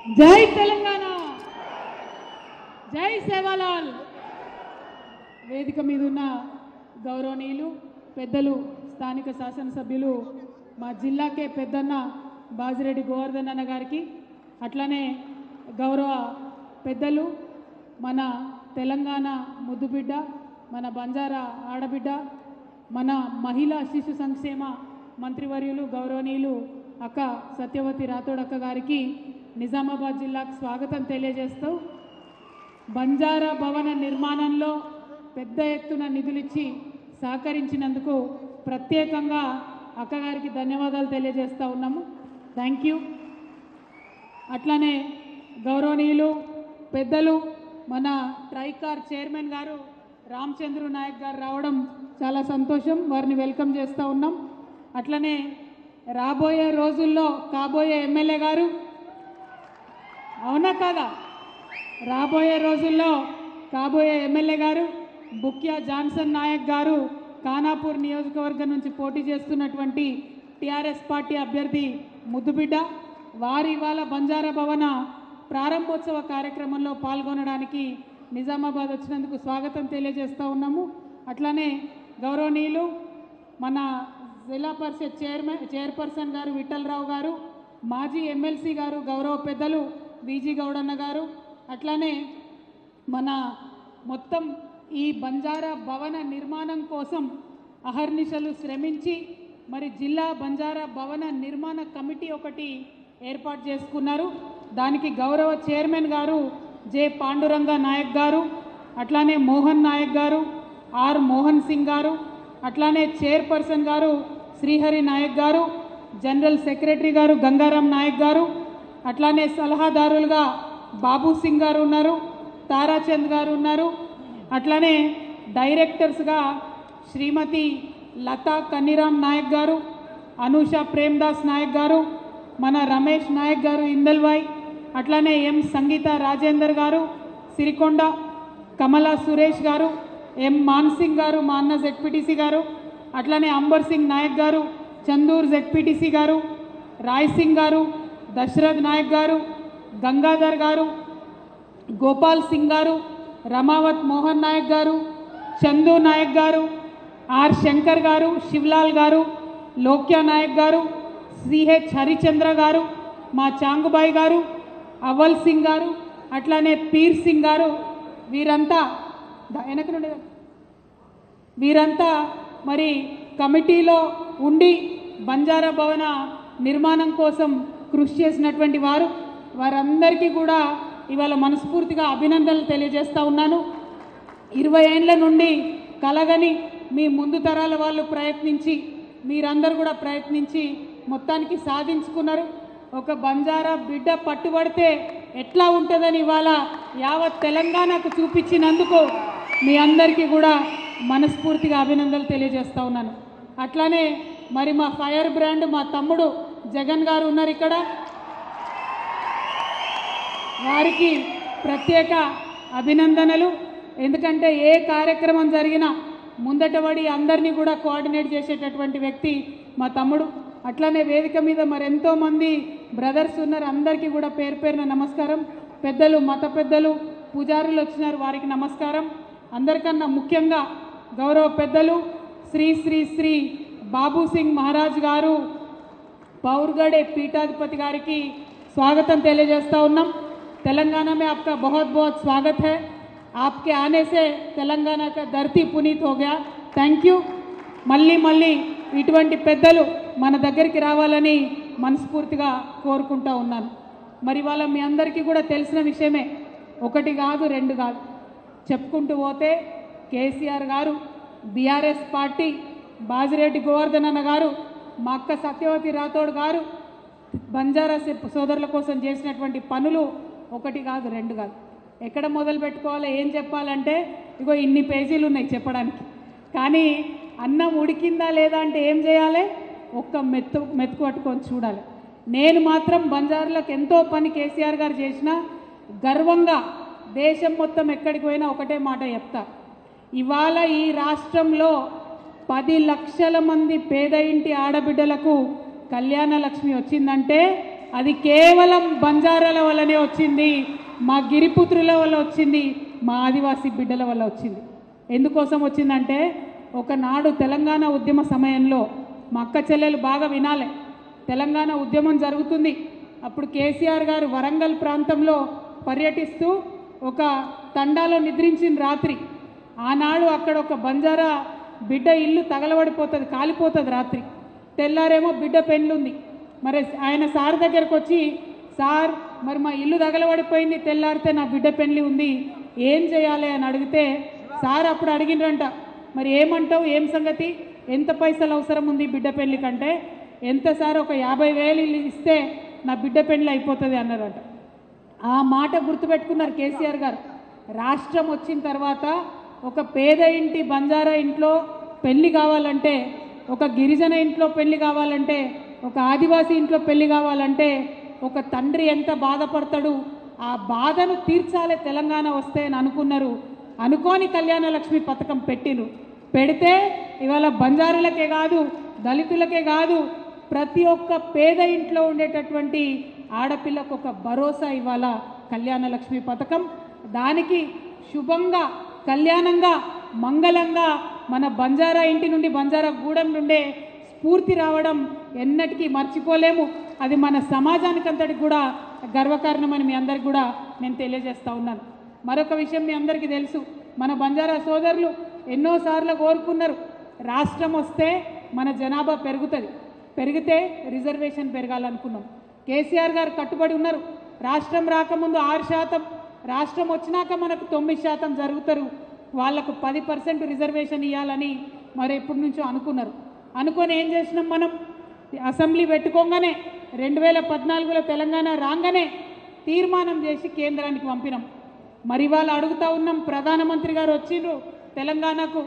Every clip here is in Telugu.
జై తెలంగాణ జై సేవాలాల్ వేదిక మీద ఉన్న గౌరవనీయులు పెద్దలు స్థానిక శాసనసభ్యులు మా జిల్లాకే పెద్దన్న బాజిరెడ్డి గోవర్ధన్ అన్న గారికి అట్లనే గౌరవ పెద్దలు మన తెలంగాణ ముద్దుబిడ్డ మన బంజారా ఆడబిడ్డ మన మహిళా శిశు సంక్షేమ మంత్రివర్యులు గౌరవనీయులు అక్క సత్యవతి రాథోడ్ అక్క గారికి నిజామాబాద్ జిల్లాకు స్వాగతం తెలియజేస్తూ బంజారా భవన నిర్మాణంలో పెద్ద ఎత్తున నిధులిచ్చి సహకరించినందుకు ప్రత్యేకంగా అక్కగారికి ధన్యవాదాలు తెలియజేస్తూ ఉన్నాము థ్యాంక్ యూ అట్లనే గౌరవనీయులు పెద్దలు మన ట్రైకార్ చైర్మన్ గారు రామచంద్రు నాయక్ గారు రావడం చాలా సంతోషం వారిని వెల్కమ్ చేస్తూ ఉన్నాం అట్లనే రాబోయే రోజుల్లో కాబోయే ఎమ్మెల్యే గారు అవునా కాదా రాబోయే రోజుల్లో కాబోయే ఎమ్మెల్యే గారు బుక్యా జాన్సన్ నాయక్ గారు ఖానాపూర్ నియోజకవర్గం నుంచి పోటీ చేస్తున్నటువంటి టీఆర్ఎస్ పార్టీ అభ్యర్థి ముద్దుబిడ్డ వారి ఇవాళ బంజారా భవన ప్రారంభోత్సవ కార్యక్రమంలో పాల్గొనడానికి నిజామాబాద్ వచ్చినందుకు స్వాగతం తెలియజేస్తూ ఉన్నాము అట్లానే గౌరవనీయులు మన జిల్లా పరిషత్ చైర్మన్ చైర్పర్సన్ గారు విఠలరావు గారు మాజీ ఎమ్మెల్సీ గారు గౌరవ పెద్దలు బీజీ గౌడన్న గారు అట్లానే మన మొత్తం ఈ బంజారా భవన నిర్మాణం కోసం అహర్నిశలు శ్రమించి మరి జిల్లా బంజారా భవన నిర్మాణ కమిటీ ఒకటి ఏర్పాటు చేసుకున్నారు దానికి గౌరవ చైర్మన్ గారు జె పాండురంగ నాయక్ గారు అట్లానే మోహన్ నాయక్ గారు ఆర్ మోహన్ సింగ్ గారు అట్లానే చైర్పర్సన్ గారు శ్రీహరి నాయక్ గారు జనరల్ సెక్రటరీ గారు గంగారాం నాయక్ గారు అట్లానే సలహాదారులుగా బాబు సింగ్ గారు ఉన్నారు తారాచంద్ గారు ఉన్నారు అట్లానే డైరెక్టర్స్గా శ్రీమతి లతా కన్నీరామ్ నాయక్ గారు అనూష ప్రేమ్దాస్ నాయక్ గారు మన రమేష్ నాయక్ గారు ఇందల్వాయ్ అట్లానే ఎం సంగీత రాజేందర్ గారు సిరికొండ కమలా సురేష్ గారు ఎం మాన్సింగ్ గారు మా అన్న జెడ్పీటీసీ గారు అట్లానే అంబర్ సింగ్ నాయక్ గారు చందూర్ జెడ్పీటీసీ గారు రాయ్ సింగ్ గారు దశరథ్ నాయక్ గారు గంగాధర్ గారు గోపాల్ సింగ్ గారు రమావత్ మోహన్ నాయక్ గారు చందు నాయక్ గారు ఆర్ శంకర్ గారు శివలాల్ గారు లోక్యా నాయక్ గారు సిహెచ్ హరిచంద్ర గారు మా చాంగుబాయి గారు అవల్ సింగ్ గారు అట్లానే పీర్ సింగ్ గారు వీరంతా దా- వెనక నుండి రా. వీరంతా మరి కమిటీలో ఉండి బంజారా భవన నిర్మాణం కోసం కృషి చేసినటువంటి వారు వారందరికీ కూడా ఇవాళ మనస్ఫూర్తిగా అభినందనలు తెలియజేస్తా ఉన్నాను ఇరవై ఏండ్ల నుండి కలగని మీ ముందు తరాల వాళ్ళు ప్రయత్నించి మీరందరూ కూడా ప్రయత్నించి మొత్తానికి సాధించుకున్నారు ఒక బంజారా బిడ్డ పట్టుబడితే ఎట్లా ఉంటుందని ఇవాళ యావత్ తెలంగాణకు చూపించినందుకు మీ అందరికీ కూడా మనస్ఫూర్తిగా అభినందనలు తెలియజేస్తా ఉన్నాను అట్లానే మరి మా ఫైర్ బ్రాండ్ మా తమ్ముడు జగన్ గారు ఉన్నారు ఇక్కడ వారికి ప్రత్యేక అభినందనలు ఎందుకంటే ఏ కార్యక్రమం జరిగినా ముందటబడి అందరినీ కూడా కోఆర్డినేట్ చేసేటటువంటి వ్యక్తి మా తమ్ముడు అట్లనే వేదిక మీద మరెంతో మంది బ్రదర్స్ ఉన్నారు అందరికీ కూడా పేరు పేరున నమస్కారం పెద్దలు మత పెద్దలు పూజారులు వచ్చినారు వారికి నమస్కారం అందరికన్నా ముఖ్యంగా గౌరవ పెద్దలు శ్రీ శ్రీ శ్రీ బాబు సింగ్ మహారాజ్ గారు पौरगढ़ पीठाधिपति गारी की स्वागतम తెలియజేస్తా ఉన్నాం तेलंगाना में आपका बहुत बहुत स्वागत है आपके आने से तेलंगाना का धरती पुनीत हो गया థ్యాంక్ యూ మళ్ళీ మళ్ళీ ఇటువంటి పెద్దలు మన దగ్గరికి రావాలని మనస్ఫూర్తిగా కోరుకుంటా ఉన్నాను మరి వాళ్ళ మీ అందరికీ కూడా తెలిసిన విషయమే ఒకటి కాదు రెండు కాదు చెప్పుకుంటూ పోతే కేసీఆర్ గారు బీఆర్ఎస్ పార్టీ బాజిరెడ్డి గోవర్ధన్ అన్న గారు మా అక్క సత్యవతి రాథోడ్ గారు బంజారా సె- సోదరుల కోసం చేసినటువంటి పనులు ఒకటి కాదు రెండు కాదు ఎక్కడ మొదలు పెట్టుకోవాలో ఏం చెప్పాలంటే ఇగో ఇన్ని పేజీలు ఉన్నాయి చెప్పడానికి కానీ అన్నం ఉడికిందా లేదా అంటే ఏం చేయాలి ఒక్క మెత్తు మెతుకు పట్టుకొని చూడాలి నేను మాత్రం బంజారులకు ఎంతో పని కేసీఆర్ గారు చేసిన గర్వంగా దేశం మొత్తం ఎక్కడికి పోయినా ఒకటే మాట చెప్తా ఇవాళ ఈ రాష్ట్రంలో పది లక్షల మంది పేద ఇంటి ఆడబిడ్డలకు కళ్యాణ లక్ష్మి వచ్చిందంటే అది కేవలం బంజారాల వల్లనే వచ్చింది మా గిరిపుత్రుల వల్ల వచ్చింది మా ఆదివాసీ బిడ్డల వల్ల వచ్చింది ఎందుకోసం వచ్చిందంటే ఒకనాడు తెలంగాణ ఉద్యమ సమయంలో మా అక్క చెల్లెలు బాగా వినాలి తెలంగాణ ఉద్యమం జరుగుతుంది అప్పుడు కేసీఆర్ గారు వరంగల్ ప్రాంతంలో పర్యటిస్తూ ఒక తండాలో నిద్రించిన రాత్రి ఆనాడు అక్కడ ఒక బంజారా బిడ్డ ఇల్లు తగలబడిపోతుంది కాలిపోతుంది రాత్రి తెల్లారేమో బిడ్డ పెళ్ళుంది మరి ఆయన సార్ దగ్గరకు వచ్చి సార్ మరి మా ఇల్లు తగలబడిపోయింది తెల్లారితే నా బిడ్డ పెళ్ళి ఉంది ఏం చేయాలి అని అడిగితే సార్ అప్పుడు అడిగినరంట మరి ఏమంటావు ఏం సంగతి ఎంత పైసలు అవసరం ఉంది బిడ్డ పెళ్లి కంటే ఎంత సార్ ఒక యాభై వేలు ఇస్తే నా బిడ్డ పెళ్లి అయిపోతుంది అన్నారట ఆ మాట గుర్తుపెట్టుకున్నారు కేసీఆర్ గారు రాష్ట్రం వచ్చిన తర్వాత ఒక పేద ఇంటి బంజారా ఇంట్లో పెళ్లి కావాలంటే ఒక గిరిజన ఇంట్లో పెళ్లి కావాలంటే ఒక ఆదివాసీ ఇంట్లో పెళ్లి కావాలంటే ఒక తండ్రి ఎంత బాధపడతాడు ఆ బాధను తీర్చాలి తెలంగాణ వస్తే అని అనుకున్నారు అనుకోని కళ్యాణ లక్ష్మి పథకం పెట్టిను పెడితే ఇవాళ బంజారులకే కాదు దళితులకే కాదు ప్రతి ఒక్క పేద ఇంట్లో ఉండేటటువంటి ఆడపిల్లకు ఒక భరోసా ఇవాళ కళ్యాణ లక్ష్మి పథకం దానికి శుభంగా కళ్యాణంగా మంగళంగా మన బంజారా ఇంటి నుండి బంజారా గూడెం నుండే స్ఫూర్తి రావడం ఎన్నటికీ మర్చిపోలేము అది మన సమాజానికి అంతటికి కూడా గర్వకారణమని మీ అందరికి కూడా నేను తెలియజేస్తా ఉన్నాను మరొక విషయం మీ అందరికీ తెలుసు మన బంజారా సోదరులు ఎన్నోసార్లు కోరుకున్నారు రాష్ట్రం వస్తే మన జనాభా పెరుగుతుంది పెరిగితే రిజర్వేషన్ పెరగాలనుకున్నాం కేసీఆర్ గారు కట్టుబడి ఉన్నారు రాష్ట్రం రాకముందు ఆరు శాతం రాష్ట్రం వచ్చినాక మనకు తొమ్మిది శాతం జరుగుతారు వాళ్లకు పది పర్సెంట్ రిజర్వేషన్ ఇవ్వాలని మరి ఎప్పటి నుంచో అనుకున్నారు అనుకొని ఏం చేసినాం మనం అసెంబ్లీ పెట్టుకోగానే రెండు వేల పద్నాలుగులో తెలంగాణ రాగానే తీర్మానం చేసి కేంద్రానికి పంపినాం మరి వాళ్ళు అడుగుతా ఉన్నాం ప్రధానమంత్రి గారు వచ్చిండ్రు తెలంగాణకు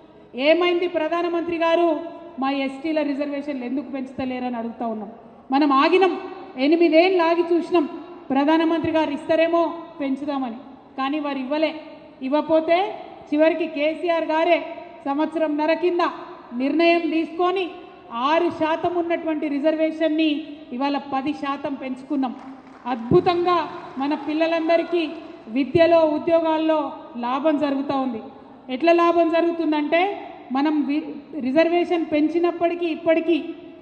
ఏమైంది ప్రధానమంత్రి గారు మా ఎస్టీల రిజర్వేషన్లు ఎందుకు పెంచుతలేరని అడుగుతా ఉన్నాం మనం ఆగినాం ఎనిమిదేళ్ళు ఆగి చూసినాం ప్రధానమంత్రి గారు ఇస్తారేమో పెంచుదామని కానీ వారు ఇవ్వలే ఇవ్వపోతే చివరికి కేసీఆర్ గారే సంవత్సరంన్నర కింద నిర్ణయం తీసుకొని ఆరు శాతం ఉన్నటువంటి రిజర్వేషన్ని ఇవాళ పది శాతం పెంచుకున్నాం అద్భుతంగా మన పిల్లలందరికీ విద్యలో ఉద్యోగాల్లో లాభం జరుగుతూ ఉంది ఎట్లా లాభం జరుగుతుందంటే మనం వి- రిజర్వేషన్ పెంచినప్పటికీ ఇప్పటికీ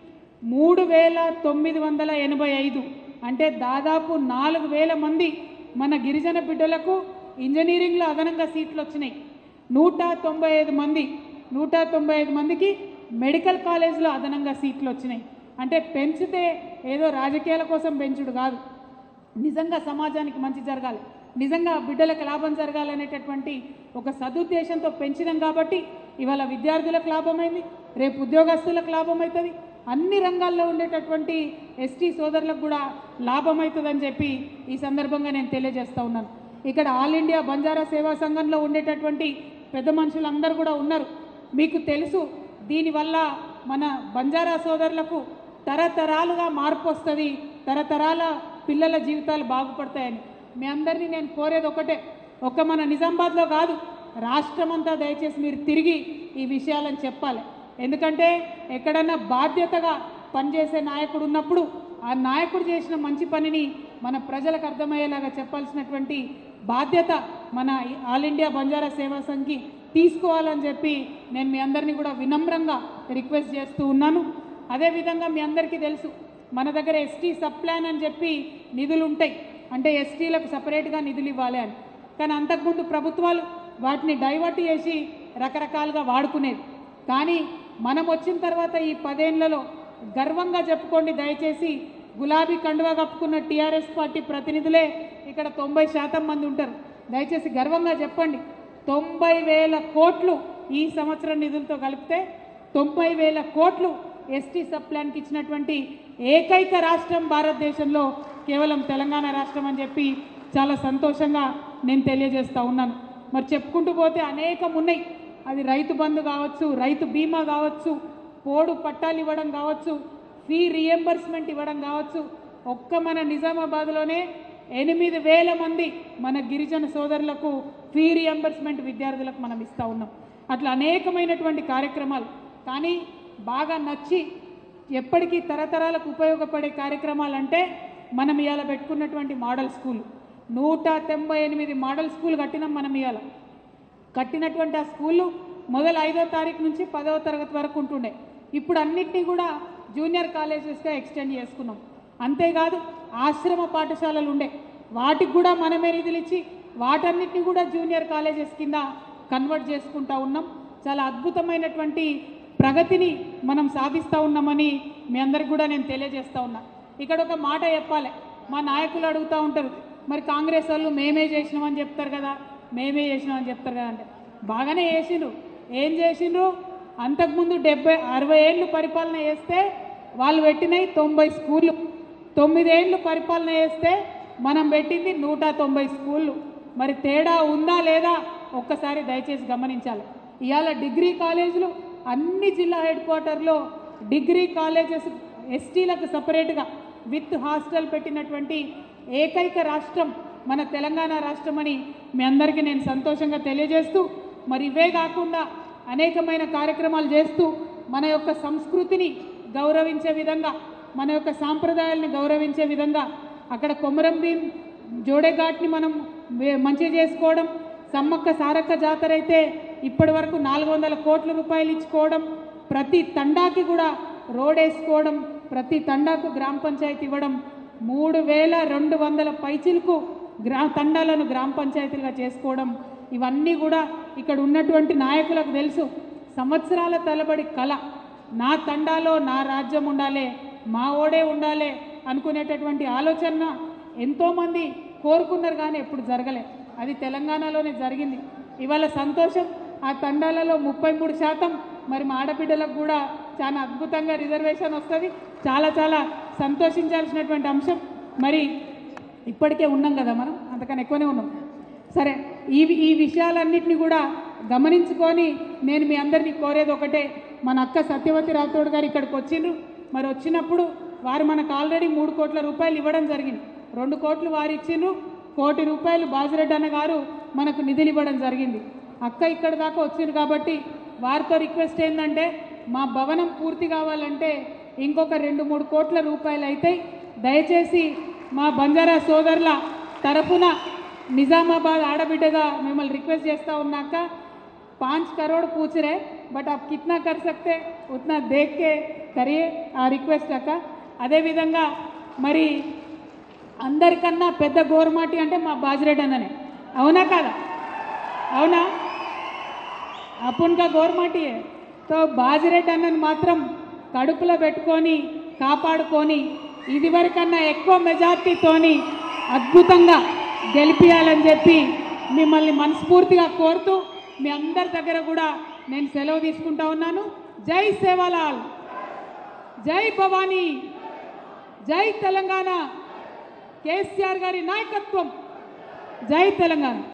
మూడు వేల తొమ్మిది వందల ఎనభై ఐదు అంటే దాదాపు నాలుగు వేల మంది మన గిరిజన బిడ్డలకు ఇంజనీరింగ్లో అదనంగా సీట్లు వచ్చినాయి నూట తొంభై ఐదు మంది నూట తొంభై ఐదు మందికి మెడికల్ కాలేజ్లో అదనంగా సీట్లు వచ్చినాయి అంటే పెంచితే ఏదో రాజకీయాల కోసం పెంచుడు కాదు నిజంగా సమాజానికి మంచి జరగాలి నిజంగా బిడ్డలకు లాభం జరగాలనేటటువంటి ఒక సదుద్దేశంతో పెంచినాం కాబట్టి ఇవాళ విద్యార్థులకు లాభమైంది రేపు ఉద్యోగస్తులకు లాభం అవుతుంది అన్ని రంగాల్లో ఉండేటటువంటి ఎస్టీ సోదరులకు కూడా లాభం అవుతుందని చెప్పి ఈ సందర్భంగా నేను తెలియజేస్తా ఉన్నాను ఇక్కడ ఆల్ ఇండియా బంజారా సేవా సంఘంలో ఉండేటటువంటి పెద్ద మనుషులందరూ కూడా ఉన్నారు మీకు తెలుసు దీనివల్ల మన బంజారా సోదరులకు తరతరాలుగా మార్పు వస్తుంది తరతరాల పిల్లల జీవితాలు బాగుపడతాయని మీ అందరినీ నేను కోరేది ఒకటే ఒక్క మన నిజామాబాద్లో కాదు రాష్ట్రమంతా దయచేసి మీరు తిరిగి ఈ విషయాలను చెప్పాలి ఎందుకంటే ఎక్కడన్నా బాధ్యతగా పనిచేసే నాయకుడు ఉన్నప్పుడు ఆ నాయకుడు చేసిన మంచి పనిని మన ప్రజలకు అర్థమయ్యేలాగా చెప్పాల్సినటువంటి బాధ్యత మన ఆల్ ఇండియా బంజారా సేవా సంఘ్కి తీసుకోవాలని చెప్పి నేను మీ అందరినీ కూడా వినమ్రంగా రిక్వెస్ట్ చేస్తూ ఉన్నాను అదేవిధంగా మీ అందరికీ తెలుసు మన దగ్గర ఎస్టీ సబ్ ప్లాన్ అని చెప్పి నిధులు ఉంటాయి అంటే ఎస్టీలకు సపరేట్గా నిధులు ఇవ్వాలి అని కానీ అంతకుముందు ప్రభుత్వాలు వాటిని డైవర్ట్ చేసి రకరకాలుగా వాడుకునేది కానీ మనం వచ్చిన తర్వాత ఈ పదేళ్లలో గర్వంగా చెప్పుకోండి దయచేసి గులాబీ కండువా కప్పుకున్న టీఆర్ఎస్ పార్టీ ప్రతినిధులే ఇక్కడ తొంభై శాతం మంది ఉంటారు దయచేసి గర్వంగా చెప్పండి తొంభై వేల కోట్లు ఈ సంవత్సరం నిధులతో కలిపితే తొంభై వేల కోట్లు ఎస్టీ సబ్ ప్లాన్కి ఇచ్చినటువంటి ఏకైక రాష్ట్రం భారతదేశంలో కేవలం తెలంగాణ రాష్ట్రం అని చెప్పి చాలా సంతోషంగా నేను తెలియజేస్తా ఉన్నాను మరి చెప్పుకుంటూ పోతే అనేకం ఉన్నాయి అది రైతు బంధు కావచ్చు రైతు బీమా కావచ్చు పోడు పట్టాలు ఇవ్వడం కావచ్చు ఫీ రియంబర్స్మెంట్ ఇవ్వడం కావచ్చు ఒక్క మన నిజామాబాద్లోనే ఎనిమిది వేల మంది మన గిరిజన సోదరులకు ఫీ రియంబర్స్మెంట్ విద్యార్థులకు మనం ఇస్తూ ఉన్నాం అట్లా అనేకమైనటువంటి కార్యక్రమాలు కానీ బాగా నచ్చి ఎప్పటికీ తరతరాలకు ఉపయోగపడే కార్యక్రమాలు అంటే మనం ఇవాళ పెట్టుకున్నటువంటి మోడల్ స్కూల్ నూట తొంభై ఎనిమిది మోడల్ స్కూల్ కట్టినాం మనం ఇవాళ కట్టినటువంటి ఆ స్కూళ్ళు మొదలు ఐదో తారీఖు నుంచి పదవ తరగతి వరకు ఉంటుండే ఇప్పుడు అన్నిటినీ కూడా జూనియర్ కాలేజెస్గా ఎక్స్టెండ్ చేసుకున్నాం అంతేకాదు ఆశ్రమ పాఠశాలలు ఉండే వాటికి కూడా మనమే నిధులు ఇచ్చి వాటన్నిటిని కూడా జూనియర్ కాలేజెస్ కింద కన్వర్ట్ చేసుకుంటా ఉన్నాం చాలా అద్భుతమైనటువంటి ప్రగతిని మనం సాధిస్తూ ఉన్నామని మీ అందరికి కూడా నేను తెలియజేస్తా ఉన్నా ఇక్కడ ఒక మాట చెప్పాలి మా నాయకులు అడుగుతూ ఉంటారు మరి కాంగ్రెస్ వాళ్ళు మేమే చేసినామని చెప్తారు కదా మేమే చేసినామని చెప్తారు కదా అంటే బాగానే చేసిండ్రు ఏం చేసిండ్రు అంతకుముందు డెబ్బై అరవై ఏళ్ళు పరిపాలన చేస్తే వాళ్ళు పెట్టినవి తొంభై స్కూళ్ళు తొమ్మిదేళ్ళు పరిపాలన చేస్తే మనం పెట్టింది నూట తొంభై స్కూళ్ళు మరి తేడా ఉందా లేదా ఒక్కసారి దయచేసి గమనించాలి ఇవాళ డిగ్రీ కాలేజీలు అన్ని జిల్లా హెడ్ క్వార్టర్లో డిగ్రీ కాలేజెస్ ఎస్టీలకు సపరేట్గా విత్ హాస్టల్ పెట్టినటువంటి ఏకైక రాష్ట్రం మన తెలంగాణ రాష్ట్రం అని మీ అందరికీ నేను సంతోషంగా తెలియజేస్తూ మరి ఇవే కాకుండా అనేకమైన కార్యక్రమాలు చేస్తూ మన యొక్క సంస్కృతిని గౌరవించే విధంగా మన యొక్క సాంప్రదాయాల్ని గౌరవించే విధంగా అక్కడ కొమరం భీం జోడేఘాట్ని మనం వే- మంచిగా చేసుకోవడం సమ్మక్క సారక్క జాతర అయితే ఇప్పటి వరకు నాలుగు వందల కోట్ల రూపాయలు ఇచ్చుకోవడం ప్రతి తండాకి కూడా రోడ్ వేసుకోవడం ప్రతి తండాకు గ్రామ పంచాయతీ ఇవ్వడం మూడు వేల రెండు వందల పైచిలకు గ్రా తండాలను గ్రామ పంచాయతీలుగా చేసుకోవడం ఇవన్నీ కూడా ఇక్కడ ఉన్నటువంటి నాయకులకు తెలుసు సంవత్సరాల తలబడి కళ నా తండాలో నా రాజ్యం ఉండాలి మా ఓడే ఉండాలి అనుకునేటటువంటి ఆలోచన ఎంతోమంది కోరుకున్నారు కానీ ఎప్పుడు జరగలే అది తెలంగాణలోనే జరిగింది ఇవాళ సంతోషం ఆ తండాలలో ముప్పై మూడు శాతం మరి మా ఆడబిడ్డలకు కూడా చాలా అద్భుతంగా రిజర్వేషన్ వస్తుంది చాలా చాలా సంతోషించాల్సినటువంటి అంశం మరి ఇప్పటికే ఉన్నాం కదా మనం అంతకన్నా ఎక్కువనే ఉన్నాం సరే ఈ ఈ విషయాలన్నింటినీ కూడా గమనించుకొని నేను మీ అందరినీ కోరేది ఒకటే మన అక్క సత్యవతి రాథోడ్ గారు ఇక్కడికి వచ్చిండ్రు మరి వచ్చినప్పుడు వారు మనకు ఆల్రెడీ మూడు కోట్ల రూపాయలు ఇవ్వడం జరిగింది రెండు కోట్లు వారు ఇచ్చిండ్రు కోటి రూపాయలు బాజిరెడ్డి అన్న గారు మనకు నిధులు ఇవ్వడం జరిగింది అక్క ఇక్కడ దాకా వచ్చింది కాబట్టి వారితో రిక్వెస్ట్ ఏంటంటే మా భవనం పూర్తి కావాలంటే ఇంకొక రెండు మూడు కోట్ల రూపాయలు అవుతాయి దయచేసి మా బంజారా సోదరుల తరపున నిజామాబాద్ ఆడబిడ్డగా మిమ్మల్ని రిక్వెస్ట్ చేస్తూ ఉన్నాక పాంచ్ కరోడ్ పూछ रहे బట్ आप कितना कर सकते उतना देख के करिए ఆ రిక్వెస్ట్ అక్క అదేవిధంగా మరి అందరికన్నా పెద్ద గోరుమాటి అంటే మా బాజిరెడ్డి అన్ననే అవునా కాదా అవునా అప్పున్గా గోరుమాటి తో బాజిరెడ్డి అన్నని మాత్రం కడుపులో పెట్టుకొని కాపాడుకొని ఇదివరకన్నా ఎక్కువ మెజార్టీతోని అద్భుతంగా గెలిపియాలని చెప్పి మిమ్మల్ని మనస్ఫూర్తిగా కోరుతూ మీ అందరి దగ్గర కూడా నేను సెలవు తీసుకుంటా ఉన్నాను జై సేవాలాల్ జై భవానీ జై తెలంగాణ కేసీఆర్ గారి నాయకత్వం జై తెలంగాణ